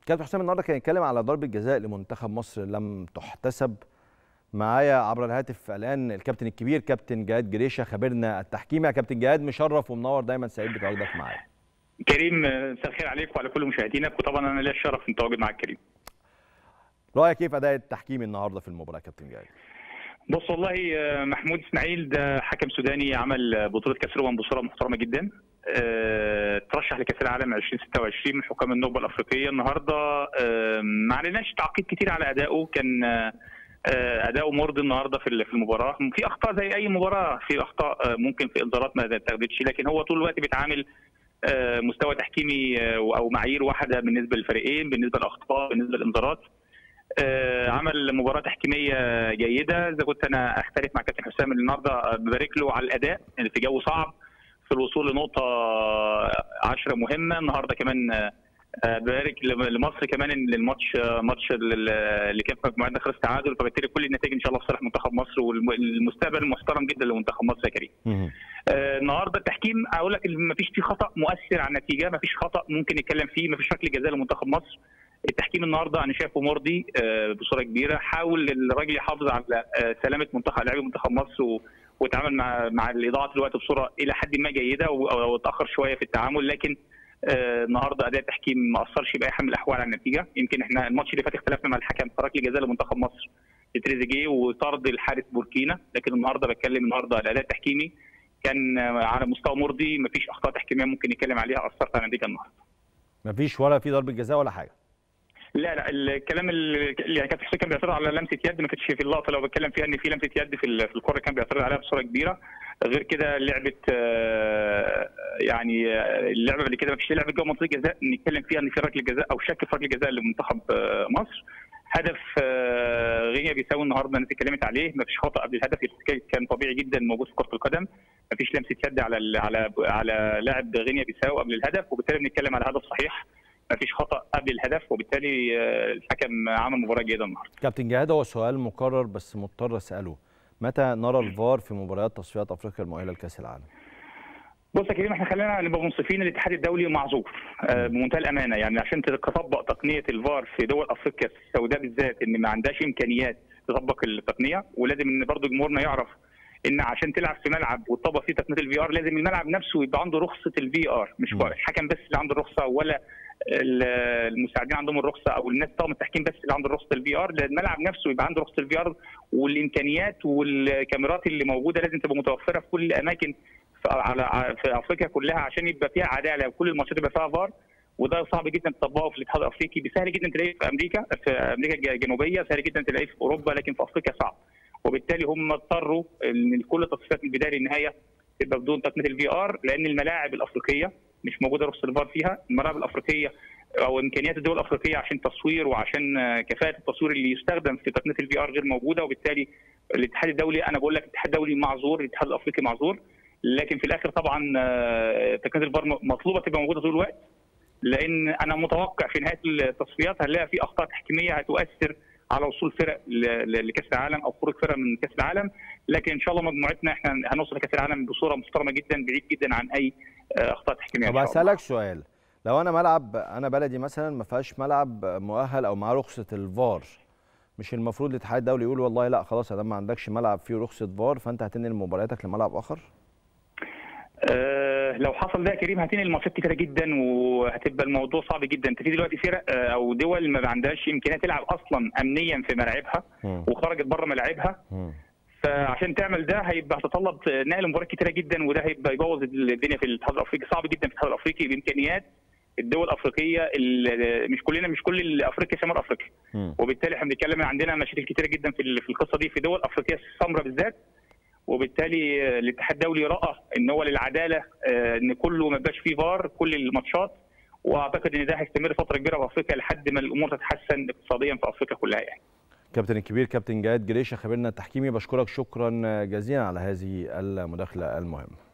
كابتن حسام النهارده كان يتكلم على ضربه جزاء لمنتخب مصر لم تحتسب معايا عبر الهاتف الان الكابتن الكبير كابتن جهاد جريشه خبيرنا التحكيمي يا كابتن جهاد مشرف ومنور دايما سعيد بتواجدك معايا كريم مساء الخير عليك وعلى كل مشاهدينك وطبعا انا ليا الشرف ان اتواجد معاك كريم رايك كيف اداء التحكيم النهارده في المباراه كابتن جهاد بص والله محمود اسماعيل ده حكم سوداني عمل بطوله كاس الامم بصوره محترمه جدا اه ترشح لكاس العالم 2026 من حكام النخبه الافريقيه النهارده اه ما عليناش تعقيد كتير على ادائه كان اه اداؤه مرضي النهارده في المباراه في اخطاء زي اي مباراه في اخطاء ممكن في انذارات ما اتاخدتش لكن هو طول الوقت بيتعامل مستوى تحكيمي او معايير واحده بالنسبه للفريقين بالنسبه للاخطاء بالنسبه للانذارات عمل مباراه تحكيميه جيده اذا كنت انا اختلف مع كابتن حسام النهارده ببارك له على الاداء يعني في جو صعب في الوصول لنقطه 10 مهمه النهارده كمان ببارك لمصر كمان ان الماتش ماتش اللي كان في مجموعتنا خلص تعادل فبالتالي كل النتائج ان شاء الله في صالح منتخب مصر والمستقبل المحترم جدا لمنتخب مصر يا كريم. آه النهارده التحكيم اقول لك ما فيش فيه خطا مؤثر على النتيجه ما فيش خطا ممكن نتكلم فيه ما فيش ركله جزاء لمنتخب مصر. التحكيم النهارده انا شايفه مرضي آه بصوره كبيره حاول الراجل يحافظ على آه سلامه منتخب لاعبي منتخب مصر و... وتعامل مع مع اضاعه الوقت بصوره الى حد ما جيده وتاخر شويه في التعامل لكن آه النهارده اداء التحكيم ما اثرش باي حال من الاحوال على النتيجه يمكن احنا الماتش اللي فات اختلفنا مع الحكم في ركله جزاء لمنتخب مصر لتريزيجيه وطرد الحارس بوركينا لكن النهارده بتكلم النهارده الاداء التحكيمي كان على مستوى مرضي ما فيش اخطاء تحكيميه ممكن نتكلم عليها اثرت على النتيجه النهارده ما فيش ولا في ضربه جزاء ولا حاجه لا لا الكلام اللي كابتن حسين كان بيعترض على لمسه يد ما كانتش في اللقطه لو بتكلم فيها ان في لمسه يد في الكره كان بيعترض عليها بصوره كبيره غير كده لعبه يعني اللعبه اللي كده ما فيش لعبه جوه منطقه جزاء نتكلم فيها ان في ركله جزاء او شك في ركله جزاء لمنتخب مصر هدف غينيا بيساوي النهارده الناس اتكلمت عليه ما فيش خطا قبل الهدف كان طبيعي جدا موجود في كره القدم ما فيش لمسه يد على على على لاعب غينيا بيساوي قبل الهدف وبالتالي بنتكلم على هدف صحيح ما فيش خطا قبل الهدف وبالتالي الحكم عمل مباراه جيده النهارده. كابتن جهاد هو سؤال مكرر بس مضطر اساله متى نرى الفار في مباريات تصفيات افريقيا المؤهله لكاس العالم؟ بص يا كريم احنا خلينا نبقى منصفين الاتحاد الدولي معذور آه بمنتهى الامانه يعني عشان تطبق تقنيه الفار في دول افريقيا السوداء بالذات ان ما عندهاش امكانيات تطبق التقنيه ولازم ان برضه جمهورنا يعرف ان عشان تلعب في ملعب وتطبق فيه تقنيه الفي ار لازم الملعب نفسه يبقى عنده رخصه الفي ار مش الحكم بس اللي عنده الرخصه ولا المساعدين عندهم الرخصه او الناس طاقم التحكيم بس اللي عنده رخصه الفي ار الملعب نفسه يبقى عنده رخصه الفي ار والامكانيات والكاميرات اللي موجوده لازم تبقى متوفره في كل الاماكن في على في افريقيا كلها عشان يبقى فيها عداله وكل الماتشات يبقى فيها فار وده صعب جدا تطبقه في الاتحاد الافريقي سهل جدا تلاقيه في امريكا في امريكا الجنوبيه سهل جدا تلاقيه في اوروبا لكن في افريقيا صعب وبالتالي هم اضطروا ان كل التصفيات من البدايه للنهايه تبقى بدون تقنيه الفي ار لان الملاعب الافريقيه مش موجوده رخصه الفار فيها الملاعب الافريقيه او امكانيات الدول الافريقيه عشان تصوير وعشان كفاءه التصوير اللي يستخدم في تقنيه الفي ار غير موجوده وبالتالي الاتحاد الدولي انا بقول لك الاتحاد الدولي معذور الاتحاد الافريقي معذور لكن في الاخر طبعا تقنيه الفار مطلوبه تبقى موجوده طول الوقت لان انا متوقع في نهايه التصفيات هنلاقي في اخطاء تحكيميه هتؤثر على وصول فرق لكاس العالم او خروج فرق من كاس العالم لكن ان شاء الله مجموعتنا احنا هنوصل لكاس العالم بصوره محترمه جدا بعيد جدا عن اي اخطاء تحكيميه طب اسالك سؤال لو انا ملعب انا بلدي مثلا ما فيهاش ملعب مؤهل او معاه رخصه الفار مش المفروض الاتحاد الدولي يقول والله لا خلاص ادام ما عندكش ملعب فيه رخصه فار فانت هتنقل مبارياتك لملعب اخر؟ أه لو حصل ده يا كريم هتنقل ماتشات كتيره جدا وهتبقى الموضوع صعب جدا انت في دلوقتي فرق او دول ما عندهاش امكانيه تلعب اصلا امنيا في ملاعبها وخرجت بره ملاعبها فعشان تعمل ده هيبقى هتتطلب نقل مباريات كتيره جدا وده هيبقى يبوظ الدنيا في الاتحاد الافريقي صعب جدا في الاتحاد الافريقي بامكانيات الدول الافريقيه مش كلنا مش كل افريقيا شمال افريقيا وبالتالي احنا بنتكلم عندنا مشاكل كتيره جدا في في القصه دي في دول افريقيا السمراء بالذات وبالتالي الاتحاد الدولي راى ان هو للعداله ان كله ما يبقاش فيه فار كل الماتشات واعتقد ان ده هيستمر فتره كبيره في افريقيا لحد ما الامور تتحسن اقتصاديا في افريقيا كلها يعني. كابتن الكبير كابتن جهاد جريشه خبيرنا التحكيمي بشكرك شكرا جزيلا على هذه المداخله المهمه.